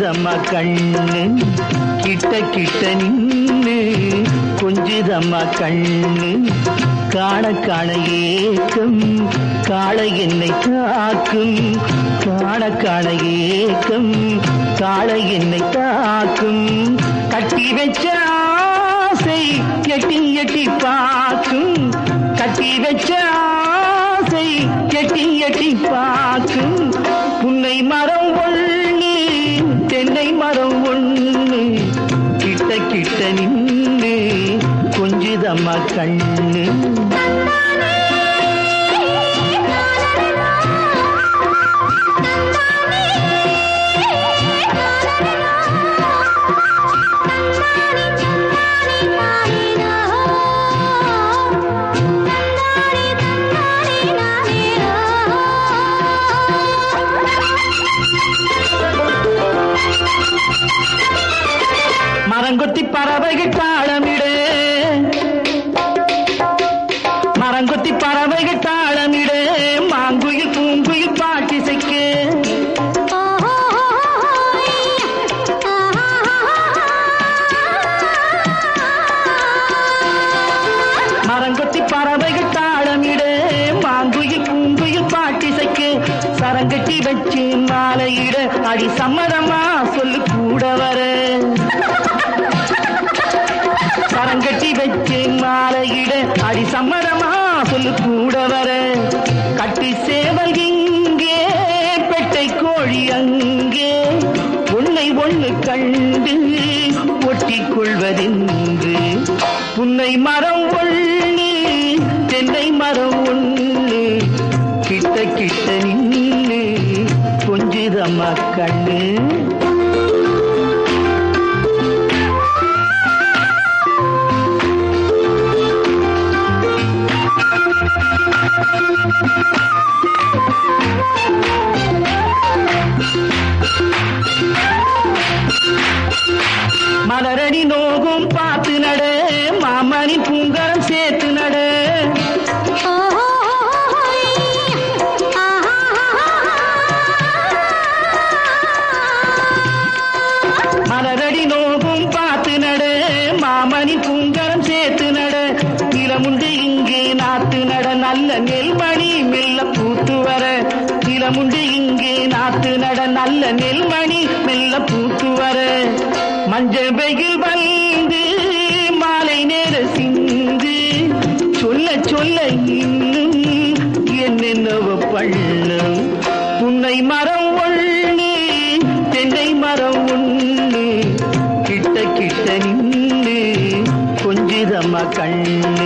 கொஞ்சுதம்மா கண்ணு கிட்ட கிட்ட நின்னு கொஞ்சுதம்மா கண்ணு காண காண ஏக்கம் காளை என்னை தாக்கும் காண காண ஏக்கம் காளை என்னை தாக்கும் கட்டி வச்ச ஆசை எட்டி எட்டி பார்க்கும் கட்டி வச்ச ஆசை எட்டி எட்டி பார்க்கும் புன்னை மரம் ஒண்ணு தென்னை மரம் ஒண்ணு கிட்ட கிட்ட நின்று கொஞ்சுதம்மா கண்ணு மரங்கொத்தி பறவைகள் தாளமிடு மரங்கொத்தி பறவைகள் தாளமிடு மாங்குயில் பூங்குயில் பாட்டிசைக்கு மரங்கொத்தி பறவைகள் தாளமிடு மாங்குயில் பூங்குயில் பாட்டிசைக்கு சரங்கட்டி வச்சு மாலையிட அடி சம்மதமா சொல்லு கூட வர சரங்கட்டி வச்சு மாலையிட அடி சம்மதமா சொல்லு கூட வர கட்டி சேவல் இங்கே பெட்டை கோழி அங்கே உன்னை ஒண்ணு கண்டு ஒட்டிக் கொள்வதென்று புன்னை மரம் ஒண்ணு தென்னை மரம் ஒண்ணு கிட்ட கிட்ட நின்று கொஞ்சுதம்மா கண்ணு மலரடி நோகும் பார்த்து நட மாமணி பூங்கரம் சேர்த்து நட மலரடி நோகும் பார்த்து நட மாமணி பூங்கரம் சேர்த்து நட நிலமுண்டு இங்கே நாத்து நட நல்ல நெல்மணி மெல்ல பூத்து வர நிலமுண்டு இங்கே நாத்து நட நல்ல நெல்மணி மெல்ல பூத்து வர மஞ்சள் வெயில் வந்து மாலை நேர சிந்து சொல்ல சொல்ல இன்னும் என்னென்னவோ பண்ணும் புன்னை மரம் ஒண்ணு தென்னை மரம் ஒண்ணு கிட்ட கிட்ட நின்று கொஞ்சுதம்மா கண்ணு